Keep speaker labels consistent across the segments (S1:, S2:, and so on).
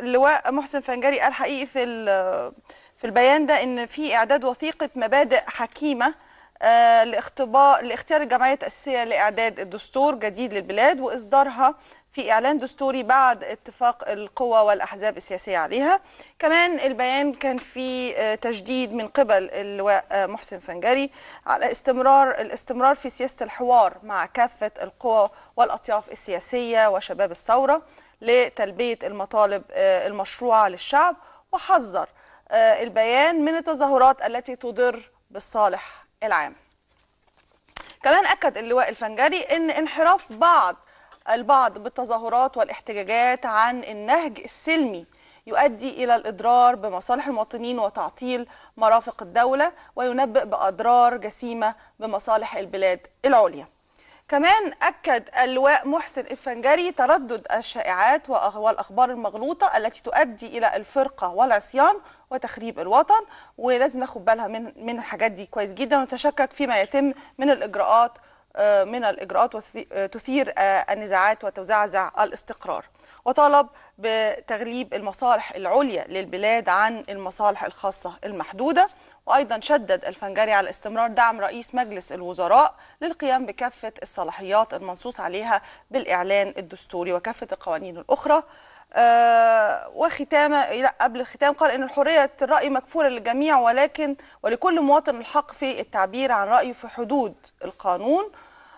S1: اللواء محسن فنجري قال حقيقي في في البيان ده ان في اعداد وثيقه مبادئ حكيمه آه لاختباء لاختيار الجمعيه التاسيسيه لاعداد الدستور جديد للبلاد واصدارها في اعلان دستوري بعد اتفاق القوى والاحزاب السياسيه عليها كمان البيان كان في آه تجديد من قبل اللواء آه محسن فنجري على استمرار الاستمرار في سياسه الحوار مع كافه القوى والاطياف السياسيه وشباب الثوره لتلبيه المطالب المشروعه للشعب وحذر البيان من التظاهرات التي تضر بالصالح العام كمان أكد اللواء الفنجري أن انحراف بعض البعض بالتظاهرات والاحتجاجات عن النهج السلمي يؤدي إلى الإضرار بمصالح المواطنين وتعطيل مرافق الدولة وينبئ بأضرار جسيمة بمصالح البلاد العليا كمان أكد اللواء محسن الفنجري تردد الشائعات والأخبار المغلوطة التي تؤدي إلى الفرقة والعصيان وتخريب الوطن ولازم ناخد بالها من من الحاجات دي كويس جدا ونتشكك فيما يتم من الإجراءات من الإجراءات تثير النزاعات وتزعزع الاستقرار وطالب بتغليب المصالح العليا للبلاد عن المصالح الخاصة المحدودة وأيضا شدد الفنجري على استمرار دعم رئيس مجلس الوزراء للقيام بكافة الصلاحيات المنصوص عليها بالإعلان الدستوري وكافة القوانين الأخرى آه وختامة قبل الختام قال ان حريه الراي مكفوله للجميع ولكن ولكل مواطن الحق في التعبير عن رايه في حدود القانون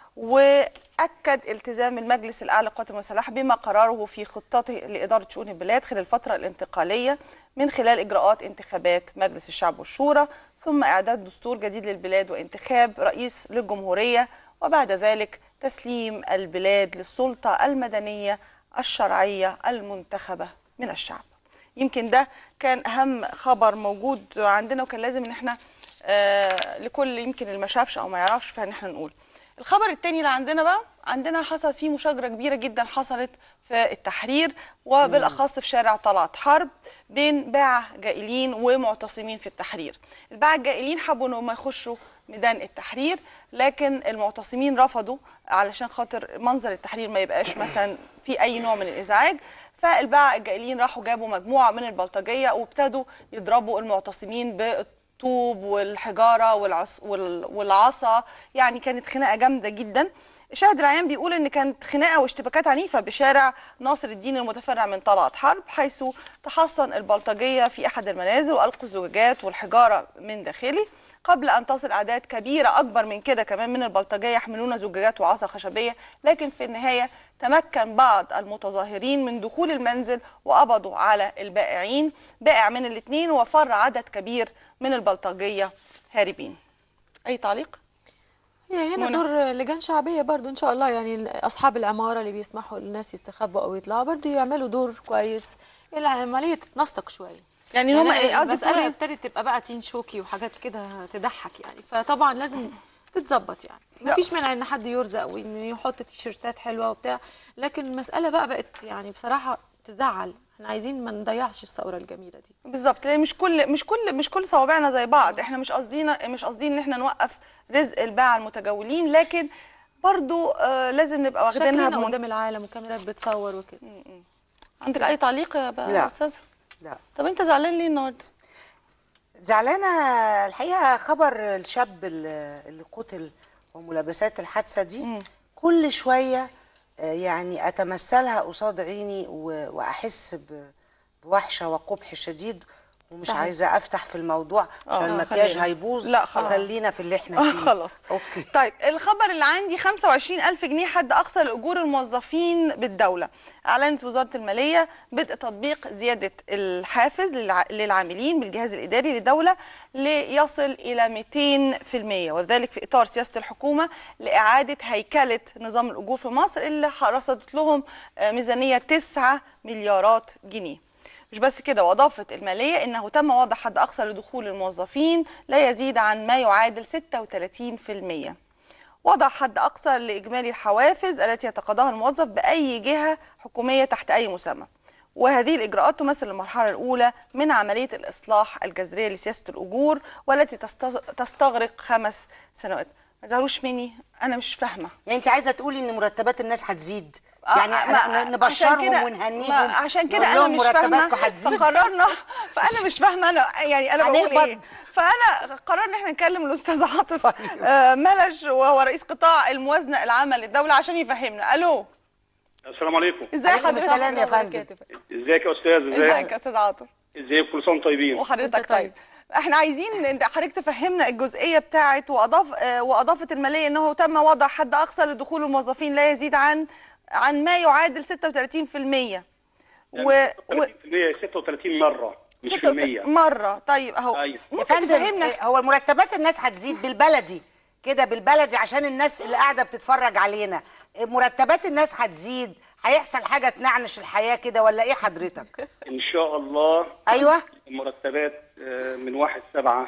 S1: واكد التزام المجلس الاعلى للقوات المسلحه بما قراره في خطته لاداره شؤون البلاد خلال الفتره الانتقاليه من خلال اجراءات انتخابات مجلس الشعب والشورى ثم اعداد دستور جديد للبلاد وانتخاب رئيس للجمهوريه وبعد ذلك تسليم البلاد للسلطه المدنيه الشرعية المنتخبة من الشعب يمكن ده كان أهم خبر موجود عندنا وكان لازم إن احنا آه لكل يمكن اللي ما شافش أو ما يعرفش فإن احنا نقول الخبر التاني اللي عندنا بقى عندنا حصل فيه مشاجرة كبيرة جدا حصلت في التحرير وبالأخص في شارع طلعت حرب بين باعة جائلين ومعتصمين في التحرير الباعة الجائلين حبوا إنهم يخشوا ميدان التحرير لكن المعتصمين رفضوا علشان خاطر منظر التحرير ما يبقاش مثلا في اي نوع من الازعاج فالباعة الجائلين راحوا جابوا مجموعه من البلطجيه وابتدوا يضربوا المعتصمين بالطوب والحجاره والعص والعصا يعني كانت خناقه جامده جدا شاهد العيان بيقول ان كانت خناقه واشتباكات عنيفه بشارع ناصر الدين المتفرع من طلعت حرب حيث تحصن البلطجيه في احد المنازل والقوا الزجاجات والحجاره من داخله قبل أن تصل أعداد كبيرة أكبر من كده كمان من البلطجية يحملون زجاجات وعصا خشبية لكن في النهاية تمكن بعض المتظاهرين من دخول المنزل وقبضوا على البائعين بائع من الاثنين وفر عدد كبير من البلطجية هاربين أي تعليق؟
S2: هي هنا
S1: منى.
S2: دور لجان شعبيه برضو ان شاء الله يعني اصحاب العماره اللي بيسمحوا للناس يستخبوا او يطلعوا برضو يعملوا دور كويس العمليه تتنسق شويه
S1: يعني هم إيه قصدي
S2: المساله
S1: تقولي
S2: ابتدت تبقى بقى تين شوكي وحاجات كده تضحك يعني فطبعا لازم تتظبط يعني
S1: لا.
S2: مفيش مانع ان حد يرزق وانه يحط تيشيرتات حلوه وبتاع لكن المساله بقى بقت يعني بصراحه تزعل احنا عايزين ما نضيعش الثوره الجميله دي
S1: بالظبط لان مش كل مش كل مش كل صوابعنا زي بعض احنا مش قصدينا مش قصدين ان احنا نوقف رزق الباعة المتجولين لكن برضو آه لازم نبقى واخدينها
S2: شكلنا
S1: بمن...
S2: قدام العالم وكاميرات بتصور وكده
S1: عندك اي تعليق يا بقى
S3: لا.
S1: استاذه
S3: لا
S1: طب انت زعلان ليه النهارده
S3: زعلانه الحقيقه خبر الشاب اللي اللي قتل وملابسات الحادثه دي كل شويه آه، يعني اتمثلها قصاد عيني و- واحس ب- بوحشه وقبح شديد ومش
S2: صحيح.
S3: عايزه افتح في الموضوع عشان
S1: آه،
S3: المكياج
S1: خلينا.
S3: هيبوظ
S1: لا، خلاص.
S3: خلينا في اللي احنا
S1: آه
S3: فيه
S1: خلاص
S3: اوكي
S1: طيب الخبر اللي عندي 25000 جنيه حد أقصى لأجور الموظفين بالدولة أعلنت وزارة المالية بدء تطبيق زيادة الحافز للع- للعاملين بالجهاز الإداري للدولة ليصل إلى 200% وذلك في إطار سياسة الحكومة لإعادة هيكلة نظام الأجور في مصر اللي رصدت لهم آه، ميزانية 9 مليارات جنيه مش بس كده واضافت الماليه انه تم وضع حد اقصى لدخول الموظفين لا يزيد عن ما يعادل 36% وضع حد اقصى لاجمالي الحوافز التي يتقاضاها الموظف باي جهه حكوميه تحت اي مسمى وهذه الاجراءات تمثل المرحله الاولى من عمليه الاصلاح الجذريه لسياسه الاجور والتي تستغ- تستغرق خمس سنوات ما تزعلوش مني انا مش فاهمه
S3: يعني انت عايزه تقولي ان مرتبات الناس هتزيد
S1: آه،
S3: يعني
S1: ما-
S3: أنا-
S1: عشان
S3: نبشرهم
S1: كده-
S3: ونهنيهم
S1: ما- عشان كده
S3: نقول
S1: انا
S3: لهم
S1: مش فاهمه
S3: مرتباتكم هتزيد
S1: فقررنا فانا مش فاهمه انا يعني انا بقول
S3: هنقبض.
S1: ايه فانا قررنا ان احنا نكلم الاستاذ عاطف
S3: طيب.
S1: آه، ملش وهو رئيس قطاع الموازنه العامه للدوله عشان يفهمنا الو
S4: السلام عليكم
S1: ازي
S3: عليكم
S1: حضرتك
S3: السلام يا فندم
S4: ازيك يا استاذ
S1: ازيك
S4: ازيك
S1: يا استاذ عاطف
S4: ازيك كل سنه وانتم طيبين
S1: وحضرتك
S2: وانت طيب.
S1: طيب احنا عايزين ان حضرتك تفهمنا الجزئيه بتاعه واضاف آه، واضافت الماليه انه تم وضع حد اقصى لدخول الموظفين لا يزيد عن عن ما يعادل 36% و, و...
S4: 36% 36 مره مش في المية
S1: مره طيب اهو
S4: أيوة.
S3: يا
S1: ممكن
S3: فندم
S1: تفهمنا
S3: إيه، هو المرتبات الناس هتزيد بالبلدي كده بالبلدي عشان الناس اللي قاعده بتتفرج علينا إيه، مرتبات الناس هتزيد هيحصل حاجه تنعنش الحياه كده ولا ايه حضرتك
S4: ان شاء الله
S3: ايوه
S4: المرتبات آه، من 1 7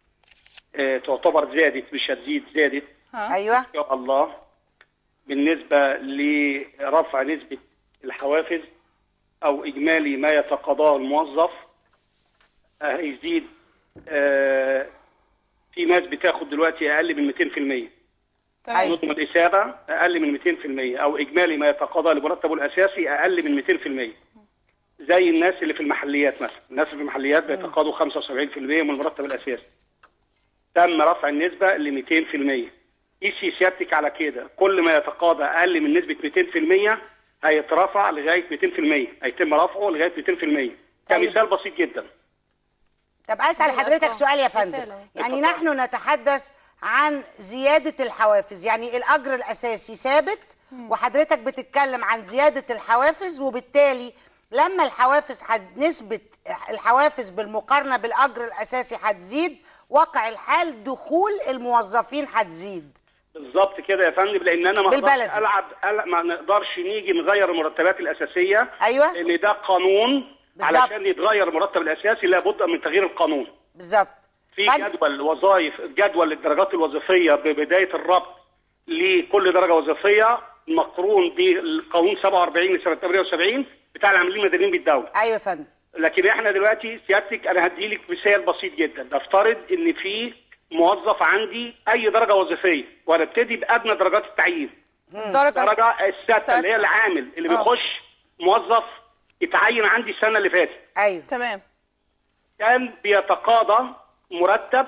S4: تعتبر زادت مش هتزيد زادت
S3: ايوه
S4: ان شاء الله بالنسبه لرفع نسبه الحوافز او اجمالي ما يتقاضاه الموظف آه، هيزيد آه، في ناس بتاخد دلوقتي اقل من 200%
S1: تمام.
S4: نظم الإثابة أقل من 200% أو إجمالي ما يتقاضى لمرتبه الأساسي أقل من 200% زي الناس اللي في المحليات مثلا الناس اللي في المحليات بيتقاضوا 75% من المرتب الأساسي تم رفع النسبة ل 200% قيسي سيادتك على كده كل ما يتقاضى أقل من نسبة 200% هيترفع لغاية 200% هيتم رفعه لغاية 200%
S3: طيب.
S4: كمثال بسيط جدا
S3: طب اسال
S2: بالأرقام.
S3: حضرتك سؤال يا
S2: رسالة
S3: فندم
S2: أهو.
S3: يعني نحن نتحدث عن زياده الحوافز يعني الاجر الاساسي ثابت وحضرتك بتتكلم عن زياده الحوافز وبالتالي لما الحوافز حد نسبه الحوافز بالمقارنه بالاجر الاساسي هتزيد واقع الحال دخول الموظفين هتزيد
S4: بالظبط كده يا فندم لان انا ما اقدرش
S3: بالبلدي.
S4: العب ألعب- ما نقدرش نيجي نغير المرتبات الاساسيه
S3: أيوة.
S4: لان ده قانون
S3: بالظبط.
S4: علشان يتغير المرتب الاساسي لابد من تغيير القانون
S3: بالظبط
S4: في
S3: فن-
S4: جدول وظائف جدول الدرجات الوظيفيه ببدايه الربط لكل درجه وظيفيه مقرون بالقانون 47 لسنه 78 بتاع العاملين المدنيين بالدوله
S3: ايوه يا فندم
S4: لكن احنا دلوقتي سيادتك انا هديلك مثال بسيط جدا نفترض ان في موظف عندي اي درجه وظيفيه وهنبتدي بادنى درجات التعيين
S1: الدرجه
S4: الدرجه السادسه اللي هي العامل اللي
S1: آه.
S4: بيخش موظف يتعين عندي السنه اللي فاتت
S3: ايوه
S1: تمام
S4: كان بيتقاضى مرتب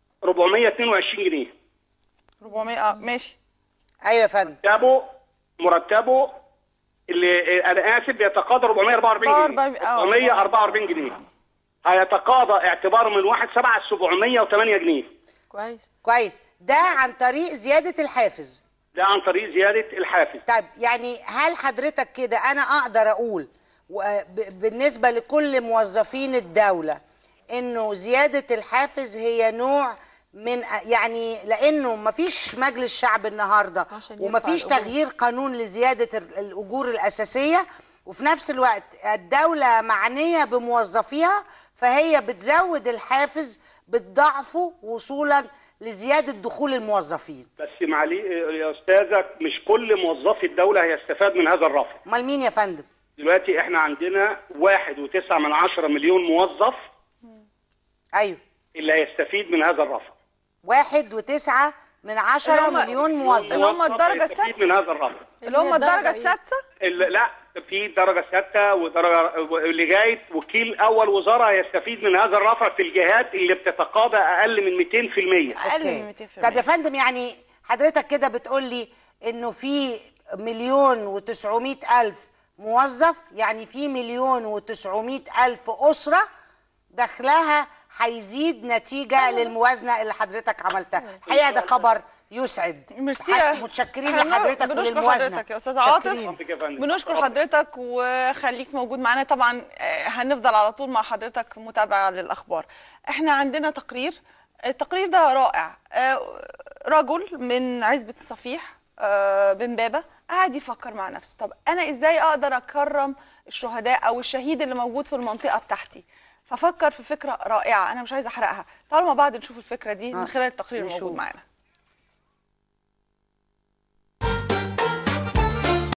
S4: 422 جنيه
S1: 400 اه ماشي
S3: ايوه يا فندم
S4: مرتبه مرتبه اللي انا اسف بيتقاضى 444 جنيه
S1: 44 آه.
S4: 444 جنيه هيتقاضى اعتباره من 1 7 708 جنيه
S2: كويس
S3: كويس ده عن طريق زياده الحافز
S4: ده عن طريق زياده الحافز
S3: طيب يعني هل حضرتك كده انا اقدر اقول و- ب- بالنسبه لكل موظفين الدوله انه زياده الحافز هي نوع من يعني لانه مفيش مجلس شعب النهارده
S2: عشان يرفع
S3: ومفيش
S2: الأجور.
S3: تغيير قانون لزياده ال- الاجور الاساسيه وفي نفس الوقت الدوله معنيه بموظفيها فهي بتزود الحافز بتضعفه وصولا لزياده دخول الموظفين
S4: بس معلي يا استاذه مش كل موظفي الدوله هيستفاد من هذا الرفع
S3: امال مين يا فندم
S4: دلوقتي احنا عندنا واحد وتسعة من عشرة مليون موظف
S3: ايوه
S4: اللي هيستفيد من هذا الرفع
S3: واحد وتسعة من عشرة
S1: اللي هم-
S3: مليون موظف
S1: اللي هم
S4: موظف
S1: الدرجة
S4: هيستفيد
S1: السادسة.
S4: من هذا الرفع
S1: اللي هم
S2: هي
S1: الدرجه
S2: الدرجة إيه؟
S1: السادسه
S4: ال- لا في درجة ستة ودرجة لغاية وكيل أول وزارة يستفيد من هذا الرفع في الجهات اللي بتتقاضى أقل من 200%
S1: اقل
S3: أوكي.
S1: من 200%
S3: طب يا فندم يعني حضرتك كده بتقول لي انه في مليون وتسعمائة الف موظف يعني في مليون وتسعمائة الف اسرة دخلها هيزيد نتيجة للموازنة اللي حضرتك عملتها الحقيقة ده خبر يسعد
S1: ميرسي
S3: حض- متشكرين
S1: إحنا
S3: لحضرتك
S1: بنشكر
S3: وللموازنة
S1: حضرتك يا استاذ عاطف
S3: متشكرين.
S4: اتفضل يا فندم.
S1: بنشكر حضرتك وخليك موجود معانا طبعا آه، هنفضل على طول مع حضرتك متابعه للاخبار احنا عندنا تقرير التقرير ده رائع آه، رجل من عزبه الصفيح آه، بن بابا قاعد يفكر مع نفسه طب انا ازاي اقدر اكرم الشهداء او الشهيد اللي موجود في المنطقه بتاعتي ففكر في فكره رائعه انا مش عايزه احرقها تعالوا مع بعض نشوف الفكره دي من
S3: آه،
S1: خلال التقرير الموجود
S3: نشوف.
S1: معانا